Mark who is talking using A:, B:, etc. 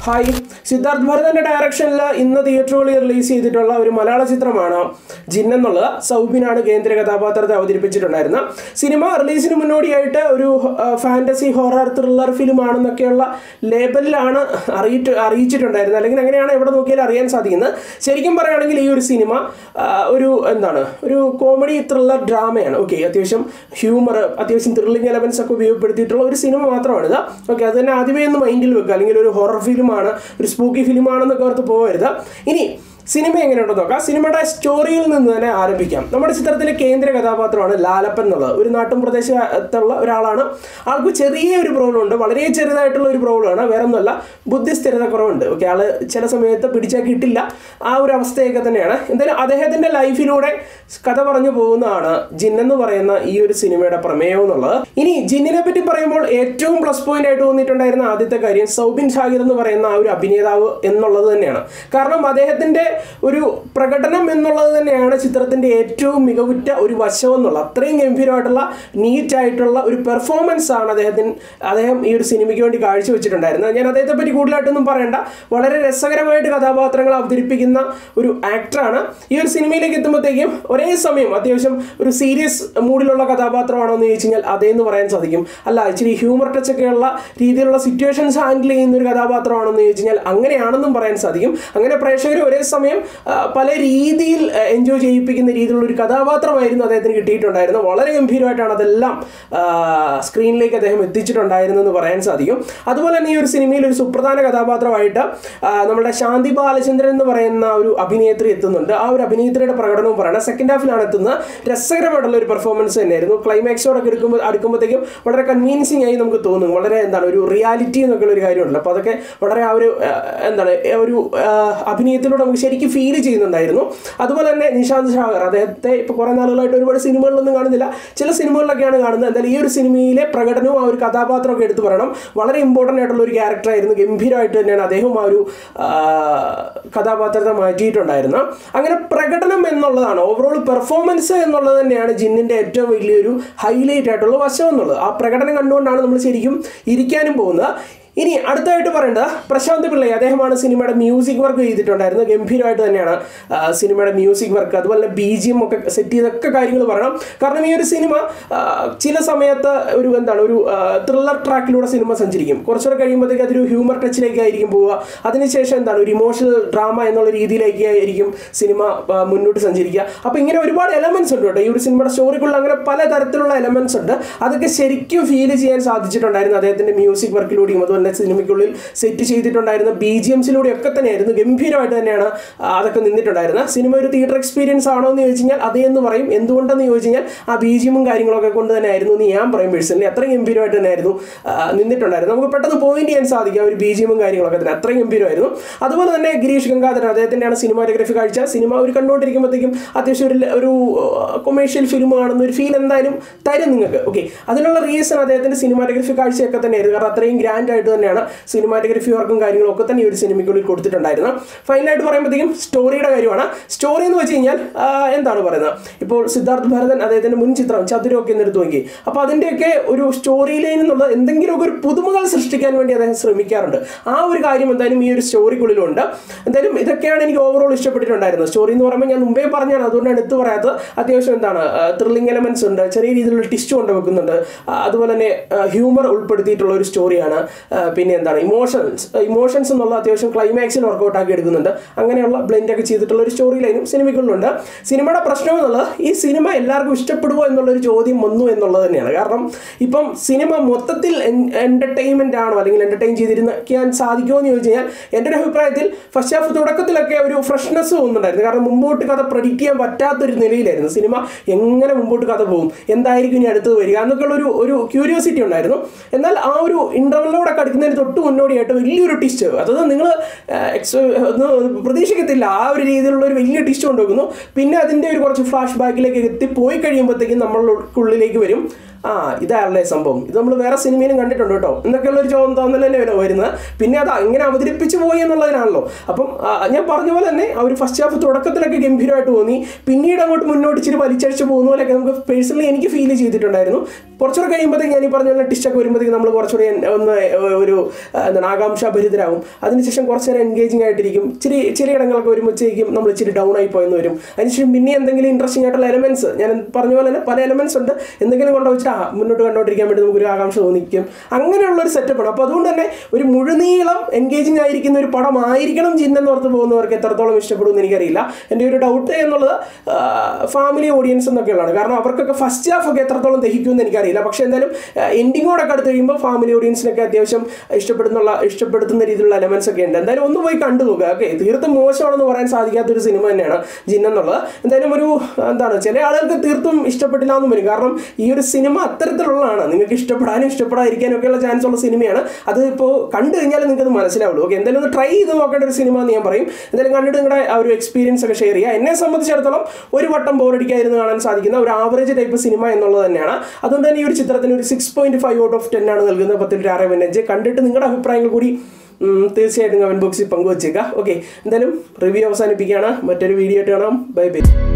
A: hi Siddharth ഭരതന്റെ ഡയറക്ഷനിൽ ഇന്ന് തിയേറ്ററുകളിൽ റിലീസ് ചെയ്തിട്ടുള്ള ഒരു മലയാള ചിത്രമാണ് ജിൻ എന്നുള്ളത് സൗബിനാണ് കേന്ദ്ര കഥാപാത്രത്തെ അവതരിപ്പിച്ചിട്ടുണ്ടായിരുന്നത് സിനിമ റിലീസിന് മുന്നോടിയായിട്ട് ഒരു ഫാന്റസി ഹൊറർ ത്രില്ലർ ഫിലിം ആണെന്നൊക്കെയുള്ള ലേബലിലാണ് അറിയിട്ട് അറിയിച്ചിട്ടുണ്ടായിരുന്നത് അല്ലെങ്കിൽ അങ്ങനെയാണ് എവിടെ നോക്കിയാലും അറിയാൻ സാധിക്കുന്നത് ശരിക്കും പറയുകയാണെങ്കിൽ ഈ ഒരു സിനിമ ആ, ഒരു എന്താണ് ഒരു കോമഡി ത്രില്ലർ ഡ്രാമയാണ് ഓക്കെ അത്യാവശ്യം ഹ്യൂമർ അത്യാവശ്യം ത്രില്ലിംഗ് എലമെന്റ്സ് ഒക്കെ ഉപയോഗപ്പെടുത്തിയിട്ടുള്ള ഒരു സിനിമ മാത്രമാണിത് ഓക്കെ അത് തന്നെ ആദ്യമേ ഒന്ന് മൈൻഡിൽ വെക്കുക അല്ലെങ്കിൽ ഒരു ഹൊറർ ഫിലിമാണ് ഒരു സ്പൂക്കി ഫിലിമാണെന്നൊക്കെ ഓർത്ത് പോകരുത് ഇനി സിനിമ എങ്ങനെയുണ്ടെന്ന് നോക്കാം സിനിമയുടെ സ്റ്റോറിയിൽ നിന്ന് തന്നെ ആരംഭിക്കാം നമ്മുടെ ചിത്രത്തിലെ കേന്ദ്ര കഥാപാത്രമാണ് ലാലപ്പൻ എന്നുള്ളത് ഒരു നാട്ടും പ്രദേശത്തുള്ള ഒരാളാണ് ആൾക്ക് ചെറിയ ഒരു പ്രോബ്ലം ഉണ്ട് വളരെ ചെറുതായിട്ടുള്ള ഒരു പ്രോബ്ലമാണ് വേറെ ഒന്നുമല്ല ബുദ്ധിസ്ഥിരത കുറവുണ്ട് ഓക്കെ ആള് ചില സമയത്ത് പിടിച്ചാൽ കിട്ടില്ല ആ ഒരു അവസ്ഥയൊക്കെ തന്നെയാണ് എന്തായാലും അദ്ദേഹത്തിന്റെ ലൈഫിലൂടെ കഥ പറഞ്ഞു പോകുന്നതാണ് ജിൻ എന്ന് പറയുന്ന ഈ ഒരു സിനിമയുടെ പ്രമേയം എന്നുള്ളത് ഇനി ജിന്നിനെ പറ്റി പറയുമ്പോൾ ഏറ്റവും പ്ലസ് പോയിന്റ് ആയിട്ട് തോന്നിയിട്ടുണ്ടായിരുന്ന ആദ്യത്തെ കാര്യം സൗബിൻ ഷാഹിർ എന്ന് പറയുന്ന ആ ഒരു അഭിനേതാവ് എന്നുള്ളത് തന്നെയാണ് കാരണം അദ്ദേഹത്തിന്റെ ഒരു പ്രകടനം എന്നുള്ളത് തന്നെയാണ് ചിത്രത്തിന്റെ ഏറ്റവും മികവുറ്റ ഒരു വശം എന്നുള്ളത് അത്രയും ഗംഭീരമായിട്ടുള്ള നീറ്റ് ആയിട്ടുള്ള ഒരു പെർഫോമൻസ് ആണ് അദ്ദേഹത്തിന് അദ്ദേഹം ഈ ഒരു സിനിമയ്ക്ക് വേണ്ടി കാഴ്ചവെച്ചിട്ടുണ്ടായിരുന്നത് ഞാൻ അദ്ദേഹത്തെ പറ്റി കൂടുതലായിട്ടൊന്നും പറയണ്ട വളരെ രസകരമായിട്ട് കഥാപാത്രങ്ങൾ അവതരിപ്പിക്കുന്ന ഒരു ആക്ടറാണ് ഈ ഒരു സിനിമയിലേക്ക് എത്തുമ്പോഴത്തേക്കും ഒരേ സമയം അത്യാവശ്യം ഒരു സീരിയസ് മൂഡിലുള്ള കഥാപാത്രമാണോ എന്ന് ചോദിച്ചു കഴിഞ്ഞാൽ അതേന്ന് പറയാൻ സാധിക്കും അല്ല ഇച്ചിരി ഹ്യൂമർ ടച്ച് ഒക്കെയുള്ള രീതിയിലുള്ള സിറ്റുവേഷൻസ് ഹാൻഡിൽ ചെയ്യുന്ന ഒരു കഥാപാത്രമാണോ എന്ന് ചോദിച്ചു കഴിഞ്ഞാൽ അങ്ങനെയാണെന്നും പറയാൻ സാധിക്കും അങ്ങനെ പ്രേക്ഷകർ ഒരേ സമയം ആ, പല രീതിയിൽ എൻജോയ് ചെയ്യിപ്പിക്കുന്ന രീതിയിലുള്ള ഒരു കഥാപാത്രമായിരുന്നു അദ്ദേഹത്തിന് കിട്ടിയിട്ടുണ്ടായിരുന്നത് വളരെ ഗംഭീരമായിട്ടാണ് അതെല്ലാം ആ, സ്ക്രീനിലേക്ക് അദ്ദേഹം എത്തിച്ചിട്ടുണ്ടായിരുന്നെന്ന് പറയാൻ സാധിക്കും അതുപോലെ തന്നെ ഈ ഒരു സിനിമയിൽ ഒരു സുപ്രധാന കഥാപാത്രമായിട്ട് ആ, നമ്മുടെ ശാന്തി ബാലചന്ദ്രൻ എന്ന് പറയുന്ന ഒരു അഭിനേത്രി എത്തുന്നുണ്ട് ആ ഒരു അഭിനേത്രിയുടെ പ്രകടനവും പറയണം സെക്കൻഡ് ഹാഫിലാണ് എത്തുന്നത് രസകരമായിട്ടുള്ള ഒരു പെർഫോമൻസ് തന്നെയായിരുന്നു ക്ലൈമാക്സോടൊക്കെ എടുക്കുമ്പോൾ അടുക്കുമ്പോഴത്തേക്കും വളരെ കൺവീൻസിങ് ആയി നമുക്ക് തോന്നും വളരെ എന്താണ് ഒരു റിയാലിറ്റി എന്നൊക്കെയുള്ള ഒരു കാര്യമുണ്ടല്ലോ അപ്പോൾ അതൊക്കെ വളരെ ആ ഒരു ആ, എന്താണ് ആ ഒരു ആ, അഭിനയത്തിലൂടെ നമുക്ക് ശരിക്കും ഫീൽ ചെയ്യുന്നുണ്ടായിരുന്നു അതുപോലെ തന്നെ നിശാന്ത് ഷാഗർ അദ്ദേഹത്തെ ഇപ്പോൾ കുറേ നാളുകളായിട്ട് ഒരുപാട് സിനിമകളിലൊന്നും കാണുന്നില്ല ചില സിനിമകളിലൊക്കെയാണ് കാണുന്നത് എന്തായാലും ഈ ഒരു സിനിമയിലെ പ്രകടനവും ആ ഒരു കഥാപാത്രമൊക്കെ എടുത്തു പറയണം വളരെ ഇമ്പോർട്ടൻ്റ് ആയിട്ടുള്ള ഒരു ക്യാരക്ടറായിരുന്നു ഗംഭീരമായിട്ട് തന്നെയാണ് അദ്ദേഹം ആ ഒരു ആ, കഥാപാത്രത്തെ മാറ്റിയിട്ടുണ്ടായിരുന്നത് അങ്ങനെ പ്രകടനം എന്നുള്ളതാണ് ഓവറോൾ പെർഫോമൻസ് എന്നുള്ളത് തന്നെയാണ് ജിന്നിൻ്റെ ഏറ്റവും വലിയൊരു ഹൈലൈറ്റ് ആയിട്ടുള്ള വശം എന്നുള്ളത് ആ പ്രകടനം കണ്ടുകൊണ്ടാണ് നമ്മൾ ശരിക്കും ഇരിക്കാനും പോകുന്നത് ഇനി അടുത്തായിട്ട് പറയേണ്ടത് പ്രശാന്ത് പിള്ളൈ അദ്ദേഹമാണ് സിനിമയുടെ മ്യൂസിക് വർക്ക് ചെയ്തിട്ടുണ്ടായിരുന്നത് ഗംഭീരമായിട്ട് തന്നെയാണ് ആ, സിനിമയുടെ മ്യൂസിക് വർക്ക് അതുപോലെ തന്നെ ബി ജി എം ഒക്കെ സെറ്റ് ചെയ്തൊക്കെ കാര്യങ്ങൾ പറയണം കാരണം ഈ ഒരു സിനിമ ആ, ചില സമയത്ത് ഒരു എന്താണ് ഒരു ത്രില്ലർ ട്രാക്കിലൂടെ സിനിമ സഞ്ചരിക്കും കുറച്ചുകൂടെ കഴിയുമ്പോഴത്തേക്ക് അതൊരു ഹ്യൂമർ ടച്ചിലേക്കായിരിക്കും പോവുക അതിനുശേഷം എന്താണ് ഒരു ഇമോഷണൽ ഡ്രാമ എന്നുള്ള രീതിയിലേക്ക് ആയിരിക്കും സിനിമ ആ, മുന്നോട്ട് സഞ്ചരിക്കുക അപ്പോൾ ഇങ്ങനെ ഒരുപാട് എലമെന്റ്സ് ഉണ്ട് കേട്ടോ ഈ ഒരു സിനിമയുടെ സ്റ്റോറിക്കുള്ള അങ്ങനെ പല തരത്തിലുള്ള എലമെന്റ്സ് ഉണ്ട് അതൊക്കെ ശരിക്കും ഫീൽ ചെയ്യാൻ സാധിച്ചിട്ടുണ്ടായിരുന്നു അദ്ദേഹത്തിന്റെ മ്യൂസിക് വർക്കിലൂടെയും അതുപോലെ തന്നെ സിനിമയ്ക്കുള്ളിൽ സെറ്റ് ചെയ്തിട്ടുണ്ടായിരുന്ന ബി ജി എംസിലൂടെ ഒക്കെ തന്നെയായിരുന്നു ഗംഭീരമായിട്ട് തന്നെയാണ് ആ, അതൊക്കെ നിന്നിട്ടുണ്ടായിരുന്നത് സിനിമ ഒരു തിയേറ്റർ എക്സ്പീരിയൻസ് ആണോ എന്ന് ചോദിച്ചു കഴിഞ്ഞാൽ അതേ എന്ന് പറയും എന്തുകൊണ്ടെന്ന് ചോദിച്ചു കഴിഞ്ഞാൽ ആ ബി ജി എമ്മും കാര്യങ്ങളൊക്കെ കൊണ്ട് തന്നെ ആയിരുന്നു എന്ന് ഞാൻ പറയും പേഴ്സണലി അത്രയും ഗംഭീരമായിട്ട് തന്നെയായിരുന്നു ആ, നിന്നിട്ടുണ്ടായിരുന്നത് നമുക്ക് പെട്ടെന്ന് പോയിന്റ് ചെയ്യാൻ സാധിക്കും ആ ഒരു ബി ജി എമ്മും കാര്യങ്ങളൊക്കെ തന്നെ അത്രയും ഗംഭീരമായിരുന്നു അതുപോലെ തന്നെ ഗിരീഷ് ഗംഗാധരൻ അദ്ദേഹത്തിൻ്റെയാണ് സിനിമാറ്റോഗ്രഫി കാഴ്ച സിനിമ ഒരു കണ്ടുകൊണ്ടിരിക്കുമ്പോഴത്തേക്കും അത്യാവശ്യം ഒരു ഒരു കൊമേഴ്ഷ്യൽ ഫിലിം ആണെന്ന് ഒരു ഫീൽ എന്തായാലും തരും നിങ്ങൾക്ക് ഓക്കെ അതിനുള്ള റീസൺ അദ്ദേഹത്തിന്റെ സിനിമാറ്റോഗ്രഫി കാഴ്ചയൊക്കെ തന്നെയായിരുന്നു കാരണം അത്രയും ഗ്രാൻഡ് ആയിട്ട് തന്നെയാണ് സിനിമാറ്റോഗ്രഫി വർക്കും കാര്യങ്ങളും ഒക്കെ തന്നെ ഈ ഒരു സിനിമയ്ക്കുള്ളിൽ കൊടുത്തിട്ടുണ്ടായിരുന്നത് ഫൈനലായിട്ട് പറയുമ്പോഴത്തേക്കും സ്റ്റോറിയുടെ കാര്യമാണ് സ്റ്റോറി എന്ന് വെച്ച് കഴിഞ്ഞാൽ ആ, എന്താണ് പറയുന്നത് ഇപ്പോൾ സിദ്ധാർത്ഥ് ഭരതൻ അദ്ദേഹത്തിന്റെ മുൻ ചിത്രം ചതുരമൊക്കെ എന്നെടുത്ത് നോക്കി അപ്പോൾ അതിൻ്റെയൊക്കെ ഒരു സ്റ്റോറി ലൈൻ എന്നുള്ള എന്തെങ്കിലുമൊക്കെ ഒരു പുതുമകൾ സൃഷ്ടിക്കാൻ വേണ്ടി അദ്ദേഹം ശ്രമിക്കാറുണ്ട് ആ ഒരു കാര്യം എന്തായാലും ഈ ഒരു സ്റ്റോറിക്കുള്ളിലുണ്ട് എന്തായാലും ഇതൊക്കെയാണ് എനിക്ക് ഓവറോൾ ഇഷ്ടപ്പെട്ടിട്ടുണ്ടായിരുന്നത് സ്റ്റോറി എന്ന് പറയുമ്പോൾ ഞാൻ മുമ്പേ പറഞ്ഞാണ് അതുകൊണ്ടാണ് എടുത്തു പറയാത്തത് അത്യാവശ്യം എന്താണ് ത്രില്ലിംഗ് എലമെന്റ്സ് ഉണ്ട് ചെറിയ രീതിയിലുള്ള ടിസ്റ്റ് കൊണ്ട് വെക്കുന്നുണ്ട് ആ, അതുപോലെ തന്നെ ഹ്യൂമർ ഉൾപ്പെടുത്തിയിട്ടുള്ള ഒരു സ്റ്റോറിയാണ് ആ, പിന്നെ എന്താണ് ഇമോഷൻസ് ഇമോഷൻസ് എന്നുള്ള അത്യാവശ്യം ക്ലൈമാക്സിൽ വർക്കൗട്ട് ആക്കി എടുക്കുന്നുണ്ട് അങ്ങനെയുള്ള ബ്ലെൻഡ് ഒക്കെ ചെയ്തിട്ടുള്ള ഒരു സ്റ്റോറി ലൈനും സിനിമയ്ക്കുള്ളുണ്ട് സിനിമയുടെ പ്രശ്നം എന്നുള്ളത് ഈ സിനിമ എല്ലാവർക്കും ഇഷ്ടപ്പെടുമോ എന്നുള്ളൊരു ചോദ്യം വന്നു എന്നുള്ളത് തന്നെയാണ് കാരണം ഇപ്പം സിനിമ മൊത്തത്തിൽ എൻ്റർടൈൻമെൻ്റ് ആണോ അല്ലെങ്കിൽ എൻ്റർടൈൻ ചെയ്തിരിക്കാൻ സാധിക്കുമോ എന്ന് ചോദിച്ചു കഴിഞ്ഞാൽ എൻ്റെ ഒരു അഭിപ്രായത്തിൽ ഫസ്റ്റ് ഹാഫ് തുടക്കത്തിലൊക്കെ ഒരു ഫ്രഷ്നെസ് തോന്നുന്നുണ്ടായിരുന്നു കാരണം മുമ്പോട്ട് കഥ പ്രഡിക്റ്റ് ചെയ്യാൻ പറ്റാത്തൊരു നിലയിലായിരുന്നു സിനിമ എങ്ങനെ മുമ്പോട്ട് കഥ പോകും എന്തായിരിക്കും ഇനി അടുത്തത് വരിക എന്നൊക്കെയുള്ള ഒരു ഒരു ക്യൂരിയോസിറ്റി ഉണ്ടായിരുന്നു എന്നാൽ ആ ഒരു ഇൻ്റർവെല്ലോടെ കടക്കുന്നതിന് തൊട്ട് മുന്നോടിയായിട്ട് വലിയൊരു ടിസ്റ്റ് അതായത് നിങ്ങൾ പ്രതീക്ഷിക്കത്തില്ല ആ ഒരു രീതിയിലുള്ള ഒരു വലിയ ടിസ്റ്റ് കൊണ്ടുവെക്കുന്നു പിന്നെ അതിൻ്റെ ഒരു കുറച്ച് ഫ്ലാഷ് ബാക്കിലേക്ക് എത്തി പോയി കഴിയുമ്പോഴത്തേക്കും നമ്മളുള്ളിലേക്ക് വരും ആ ഇതല്ലേ സംഭവം ഇത് നമ്മൾ വേറെ സിനിമയിലും കണ്ടിട്ടുണ്ട് കേട്ടോ എന്നൊക്കെയുള്ള ഒരു ചോദ്യം തോന്നലല്ലേ വരും വരുന്നത് പിന്നെ അത് എങ്ങനെ അവതരിപ്പിച്ചു പോയി എന്നുള്ളതിനാണല്ലോ അപ്പം ആ, ഞാൻ പറഞ്ഞ പോലെ തന്നെ ആ ഒരു ഫസ്റ്റ് ഹാഫ് തുടക്കത്തിലൊക്കെ ഗംഭീരമായിട്ട് തോന്നി പിന്നീട് അങ്ങോട്ട് മുന്നോട്ട് ഇച്ചിരി വലിച്ചടിച്ച് പോകുന്ന പോലെയൊക്കെ നമുക്ക് പേഴ്സണലി എനിക്ക് ഫീൽ ചെയ്തിട്ടുണ്ടായിരുന്നു കുറച്ചുകൂടെ കഴിയുമ്പോഴത്തേക്ക് ഞാൻ ഈ പറഞ്ഞ പോലെ ടിസ്റ്റൊക്കെ വരുമ്പോഴത്തേക്ക് നമ്മൾ കുറച്ചുകൂടി എൻ- ഒന്ന് ഒരു ആ, എന്താണ് ആകാംക്ഷാഭരിതരാകും അതിനുശേഷം കുറച്ച് നേരം എൻഗേജിങ് ആയിട്ടിരിക്കും ഇച്ചിരി ചെറിയ ഇടങ്ങളൊക്കെ വരുമ്പോഴത്തേക്കും നമ്മൾ ഇച്ചിരി ഡൗൺ ആയി പോയെന്ന് വരും അതിനുശേഷം പിന്നെ എന്തെങ്കിലും ഇൻട്രസ്റ്റിംഗ് ആയിട്ടുള്ള എലമെന്റ്സ് ഞാൻ പറഞ്ഞ പോലെ തന്നെ പല എലമെന്റ്സ് ഉണ്ട് എന്തെങ്കിലും കൊണ്ട് വെച്ചിട്ട് ആ മുന്നോട്ട് കണ്ടോണ്ടിരിക്കാൻ വേണ്ടി നമുക്കൊരു ആകാംക്ഷ തോന്നിക്കും അങ്ങനെയുള്ള ഒരു സെറ്റപ്പാണ് അപ്പോൾ അതുകൊണ്ട് തന്നെ ഒരു മുഴുനീളം എൻഗേജിങ് ആയിരിക്കുന്ന ഒരു പടമായിരിക്കണം ജിന്നെന്ന് ഓർത്ത് പോകുന്നവർക്ക് എത്രത്തോളം ഇഷ്ടപ്പെടുമെന്ന് എനിക്കറിയില്ല എൻ്റെ ഒരു ഡൗട്ട് എന്നുള്ളത് ഫാമിലി ഓഡിയൻസ് എന്നൊക്കെയുള്ളതാണ് കാരണം അവർക്കൊക്കെ ഫസ്റ്റ് ഹാഫ് ഒക്കെ എത്രത്തോളം ദഹിക്കുമെന്ന് എനിക്കറിയില്ല പക്ഷേ എന്തായാലും എൻഡിങ്ങോടൊക്കെ അടുത്ത് കഴിയുമ്പോൾ ഫാമിലി ഓഡിയൻസിനൊക്കെ അത്യാവശ്യം ഇഷ്ടപ്പെടുന്നുള്ള ഇഷ്ടപ്പെടുത്തുന്ന രീതിയിലുള്ള എലമെന്റ്സ് ഒക്കെ ഉണ്ട് എന്തായാലും ഒന്ന് പോയി കണ്ടു നോക്കുക ഓക്കെ തീർത്തും മോശമാണെന്ന് പറയാൻ സാധിക്കാത്തൊരു സിനിമ തന്നെയാണ് ജിന്നെന്നുള്ളത് എന്തായാലും ഒരു എന്താണ് ചില ആളുകൾക്ക് തീർത്തും ഇഷ്ടപ്പെട്ടില്ല എന്നും വരും കാരണം ഈ ഒരു സിനിമ അത്തരത്തിലുള്ളതാണ് നിങ്ങൾക്ക് ഇഷ്ടപ്പെടാനും ഇഷ്ടപ്പെടാതിരിക്കാനും ഒക്കെയുള്ള ചാൻസ് ഉള്ള സിനിമയാണ് അത് ഇപ്പോൾ കണ്ടു കഴിഞ്ഞാൽ നിങ്ങൾക്ക് അത് മനസ്സിലാവുള്ളൂ ഓക്കെ എന്തായാലും ഒന്ന് ട്രൈ ചെയ്ത് നോക്കേണ്ട ഒരു സിനിമ എന്ന് ഞാൻ പറയും എന്തായാലും കണ്ടിട്ട് നിങ്ങളുടെ ആ ഒരു എക്സ്പീരിയൻസ് ഒക്കെ ഷെയർ ചെയ്യുക എന്നെ സംബന്ധിച്ചിടത്തോളം ഒരു വട്ടം ബോറടിക്കാതിരുന്ന് കാണാൻ സാധിക്കുന്ന ഒരു ആവറേജ് ടൈപ്പ് സിനിമ എന്നുള്ളത് തന്നെയാണ് അതുകൊണ്ട് തന്നെ ഈ ഒരു ചിത്രത്തിന് ഒരു six point five out of ten ആണ് നൽകുന്നത് പത്തിൽ ഒരു ആറ് മിനിറ്റ് കണ്ടിട്ട് നിങ്ങളുടെ അഭിപ്രായങ്ങൾ കൂടി ഉം, തീർച്ചയായിട്ടും കമന്റ് ബോക്സിൽ പങ്കുവച്ചേക്കാം ഓക്കെ എന്തായാലും റിവ്യൂ അവസാനിപ്പിക്കുകയാണ് മറ്റൊരു വീഡിയോ ആയിട്ട് കാണാം ബൈ ബൈ